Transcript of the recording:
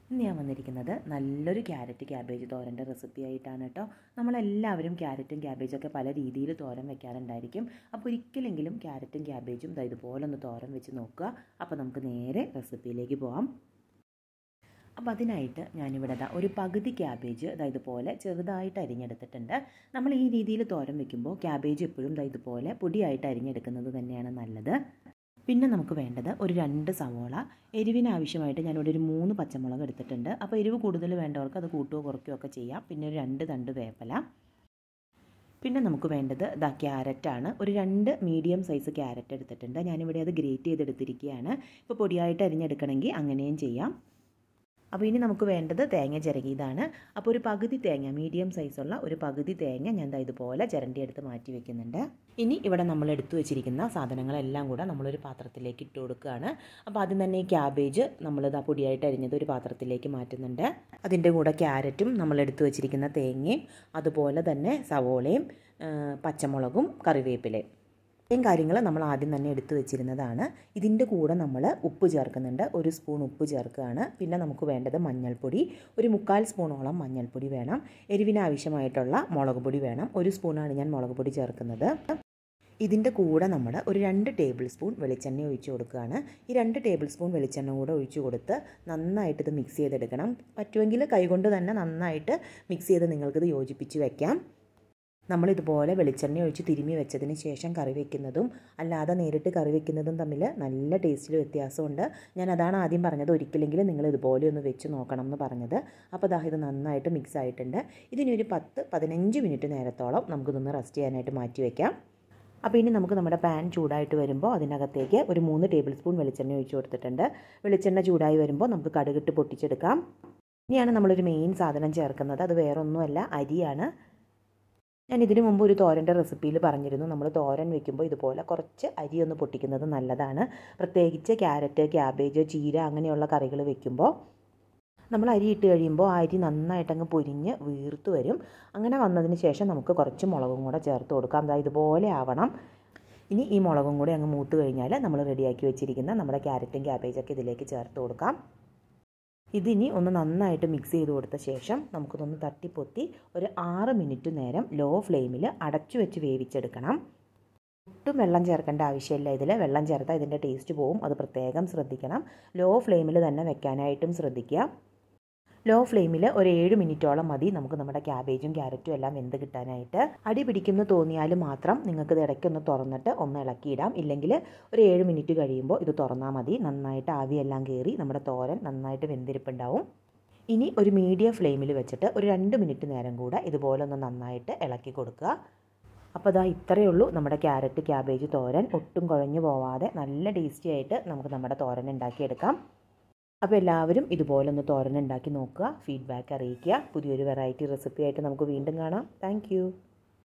ഇന്ന് ഞാൻ വന്നിരിക്കുന്നത് നല്ലൊരു ക്യാരറ്റ് ക്യാബേജ് തോരൻ്റെ റെസിപ്പി ആയിട്ടാണ് കേട്ടോ നമ്മളെല്ലാവരും ക്യാരറ്റും ക്യാബേജും ഒക്കെ പല രീതിയിൽ തോരൻ വെക്കാറുണ്ടായിരിക്കും അപ്പോൾ ഒരിക്കലെങ്കിലും ക്യാരറ്റും ക്യാബേജും ദാ ഇതുപോലെ ഒന്ന് തോരൻ വെച്ച് നോക്കുക അപ്പോൾ നമുക്ക് നേരെ റെസിപ്പിയിലേക്ക് പോകാം അപ്പോൾ അതിനായിട്ട് ഞാനിവിടെ ദാ ഒരു പകുതി ക്യാബേജ് ദാ ഇതുപോലെ ചെറുതായിട്ട് അരിഞ്ഞെടുത്തിട്ടുണ്ട് നമ്മൾ ഈ രീതിയിൽ തോരൻ വെക്കുമ്പോൾ ക്യാബേജ് എപ്പോഴും ദാ ഇതുപോലെ പൊടിയായിട്ട് അരിഞ്ഞെടുക്കുന്നത് തന്നെയാണ് നല്ലത് പിന്നെ നമുക്ക് വേണ്ടത് ഒരു രണ്ട് സവോള എരിവിന് ആവശ്യമായിട്ട് ഞാനിവിടെ ഒരു മൂന്ന് പച്ചമുളക് എടുത്തിട്ടുണ്ട് അപ്പോൾ എരിവ് കൂടുതൽ വേണ്ടവർക്ക് അത് കൂട്ടുകയോ കുറയ്ക്കുകയോ ഒക്കെ ചെയ്യാം പിന്നെ ഒരു രണ്ട് തണ്ട് വേപ്പല പിന്നെ നമുക്ക് വേണ്ടത് ദാ ക്യാരറ്റാണ് ഒരു രണ്ട് മീഡിയം സൈസ് ക്യാരറ്റ് എടുത്തിട്ടുണ്ട് ഞാനിവിടെ അത് ഗ്രേറ്റ് ചെയ്തെടുത്തിരിക്കുകയാണ് ഇപ്പോൾ പൊടിയായിട്ട് അരിഞ്ഞെടുക്കണമെങ്കിൽ അങ്ങനെയും ചെയ്യാം അപ്പോൾ ഇനി നമുക്ക് വേണ്ടത് തേങ്ങ ചിരകിയതാണ് അപ്പോൾ ഒരു പകുതി തേങ്ങ മീഡിയം സൈസുള്ള ഒരു പകുതി തേങ്ങ ഞാൻ ദാ ഇതുപോലെ ചിരണ്ടി എടുത്ത് മാറ്റി വെക്കുന്നുണ്ട് ഇനി ഇവിടെ നമ്മൾ എടുത്തു വെച്ചിരിക്കുന്ന സാധനങ്ങളെല്ലാം കൂടെ നമ്മളൊരു പാത്രത്തിലേക്ക് ഇട്ട് കൊടുക്കുകയാണ് അപ്പോൾ ആദ്യം തന്നെ ഈ ക്യാബേജ് നമ്മൾ ഇതാ പൊടിയായിട്ട് അരിഞ്ഞത് ഒരു പാത്രത്തിലേക്ക് മാറ്റുന്നുണ്ട് അതിൻ്റെ കൂടെ ക്യാരറ്റും നമ്മൾ എടുത്തു വെച്ചിരിക്കുന്ന തേങ്ങയും അതുപോലെ തന്നെ സവോളയും പച്ചമുളകും കറിവേപ്പിലയും ഇത്രയും കാര്യങ്ങൾ നമ്മൾ ആദ്യം തന്നെ എടുത്തു വെച്ചിരുന്നതാണ് ഇതിൻ്റെ കൂടെ നമ്മൾ ഉപ്പ് ചേർക്കുന്നുണ്ട് ഒരു സ്പൂൺ ഉപ്പ് ചേർക്കുകയാണ് പിന്നെ നമുക്ക് വേണ്ടത് മഞ്ഞൾപ്പൊടി ഒരു മുക്കാൽ സ്പൂണോളം മഞ്ഞൾപ്പൊടി വേണം എരിവിന് ആവശ്യമായിട്ടുള്ള മുളക് പൊടി വേണം ഒരു സ്പൂണാണ് ഞാൻ മുളക് പൊടി ചേർക്കുന്നത് ഇതിൻ്റെ കൂടെ നമ്മൾ ഒരു രണ്ട് ടേബിൾ സ്പൂൺ വെളിച്ചെണ്ണ ഒഴിച്ച് കൊടുക്കുകയാണ് ഈ രണ്ട് ടേബിൾ സ്പൂൺ വെളിച്ചെണ്ണ കൂടെ ഒഴിച്ച് കൊടുത്ത് നന്നായിട്ട് ഇത് മിക്സ് ചെയ്തെടുക്കണം പറ്റുമെങ്കിൽ കൈകൊണ്ട് തന്നെ നന്നായിട്ട് മിക്സ് ചെയ്ത് നിങ്ങൾക്കിത് യോജിപ്പിച്ച് വെക്കാം നമ്മളിതുപോലെ വെളിച്ചെണ്ണ ഒഴിച്ച് തിരുമ്മി വെച്ചതിന് ശേഷം കറി വെക്കുന്നതും അല്ലാതെ നേരിട്ട് കറി വെക്കുന്നതും തമ്മിൽ നല്ല ടേസ്റ്റിൽ വ്യത്യാസമുണ്ട് ഞാൻ അതാണ് ആദ്യം പറഞ്ഞത് ഒരിക്കലെങ്കിലും നിങ്ങൾ ഇതുപോലെ ഒന്ന് വെച്ച് നോക്കണം എന്ന് പറഞ്ഞത് അപ്പോൾ ദാ ഇത് നന്നായിട്ട് മിക്സ് ആയിട്ടുണ്ട് ഇതിനി ഒരു പത്ത് പതിനഞ്ച് മിനിറ്റ് നേരത്തോളം നമുക്കിതൊന്ന് റെസ്റ്റ് ചെയ്യാനായിട്ട് മാറ്റി വയ്ക്കാം അപ്പോൾ ഇനി നമുക്ക് നമ്മുടെ പാൻ ചൂടായിട്ട് വരുമ്പോൾ അതിനകത്തേക്ക് ഒരു മൂന്ന് ടേബിൾ സ്പൂൺ വെളിച്ചെണ്ണ ഒഴിച്ച് കൊടുത്തിട്ടുണ്ട് വെളിച്ചെണ്ണ ചൂടായി വരുമ്പോൾ നമുക്ക് കടുകിട്ട് പൊട്ടിച്ചെടുക്കാം ഇനിയാണ് നമ്മളൊരു മെയിൻ സാധനം ചേർക്കുന്നത് അത് വേറൊന്നുമല്ല അരിയാണ് ഞാൻ ഇതിനു മുമ്പ് ഒരു തോരൻ്റെ റെസിപ്പിയിൽ പറഞ്ഞിരുന്നു നമ്മൾ തോരൻ വെക്കുമ്പോൾ ഇതുപോലെ കുറച്ച് അരി ഒന്ന് പൊട്ടിക്കുന്നത് നല്ലതാണ് പ്രത്യേകിച്ച് ക്യാരറ്റ് ക്യാബേജ് ചീര അങ്ങനെയുള്ള കറികൾ വെക്കുമ്പോൾ നമ്മൾ അരി ഇട്ട് കഴിയുമ്പോൾ ആ അരി നന്നായിട്ടങ്ങ് പൊരിഞ്ഞ് വീർത്ത് വരും അങ്ങനെ വന്നതിന് ശേഷം നമുക്ക് കുറച്ച് മുളകും കൂടെ ചേർത്ത് കൊടുക്കാം അതായത് ഇതുപോലെ ആവണം ഇനി ഈ മുളകും കൂടി അങ്ങ് മൂത്ത് കഴിഞ്ഞാൽ നമ്മൾ റെഡിയാക്കി വെച്ചിരിക്കുന്ന നമ്മുടെ ക്യാരറ്റും ക്യാബേജൊക്കെ ഇതിലേക്ക് ചേർത്ത് കൊടുക്കാം ഇതിനി ഒന്ന് നന്നായിട്ട് മിക്സ് ചെയ്ത് കൊടുത്ത ശേഷം നമുക്കിതൊന്ന് തട്ടിപ്പൊത്തി ഒരു ആറ് മിനിറ്റ് നേരം ലോ ഫ്ലെയിമിൽ അടച്ചു വെച്ച് വേവിച്ചെടുക്കണം ഒട്ടും വെള്ളം ചേർക്കേണ്ട ആവശ്യമില്ല ഇതിൽ വെള്ളം ചേർത്താൽ ഇതിൻ്റെ ടേസ്റ്റ് പോവും അത് പ്രത്യേകം ശ്രദ്ധിക്കണം ലോ ഫ്ലെയിമിൽ തന്നെ വെക്കാനായിട്ടും ശ്രദ്ധിക്കുക ലോ ഫ്ലെയിമിൽ ഒരു ഏഴ് മിനിറ്റോളം മതി നമുക്ക് നമ്മുടെ ക്യാബേജും ക്യാരറ്റും എല്ലാം വെന്ത് കിട്ടാനായിട്ട് അടി പിടിക്കുമെന്ന് തോന്നിയാൽ മാത്രം നിങ്ങൾക്ക് ഇത് ഇടയ്ക്കൊന്ന് തുറന്നിട്ട് ഒന്ന് ഇളക്കിയിടാം ഇല്ലെങ്കിൽ ഒരു ഏഴ് മിനിറ്റ് കഴിയുമ്പോൾ ഇത് തുറന്നാൽ മതി നന്നായിട്ട് ആവിയെല്ലാം കയറി നമ്മുടെ തോരൻ നന്നായിട്ട് വെന്തിരിപ്പുണ്ടാവും ഇനി ഒരു മീഡിയം ഫ്ലെയിമിൽ വെച്ചിട്ട് ഒരു രണ്ട് മിനിറ്റ് നേരം കൂടെ ഇതുപോലെ ഒന്ന് നന്നായിട്ട് ഇളക്കി കൊടുക്കുക അപ്പോൾ അതാ ഇത്രയേ ഉള്ളൂ നമ്മുടെ ക്യാരറ്റ് ക്യാബേജ് തോരൻ ഒട്ടും കുഴഞ്ഞു പോവാതെ നല്ല ടേസ്റ്റി ആയിട്ട് നമുക്ക് നമ്മുടെ തോരൻ ഉണ്ടാക്കിയെടുക്കാം അപ്പോൾ എല്ലാവരും ഇതുപോലെ ഒന്ന് തോരൻ ഉണ്ടാക്കി നോക്കുക ഫീഡ്ബാക്ക് അറിയിക്കുക പുതിയൊരു വെറൈറ്റി റെസിപ്പി ആയിട്ട് നമുക്ക് വീണ്ടും കാണാം താങ്ക്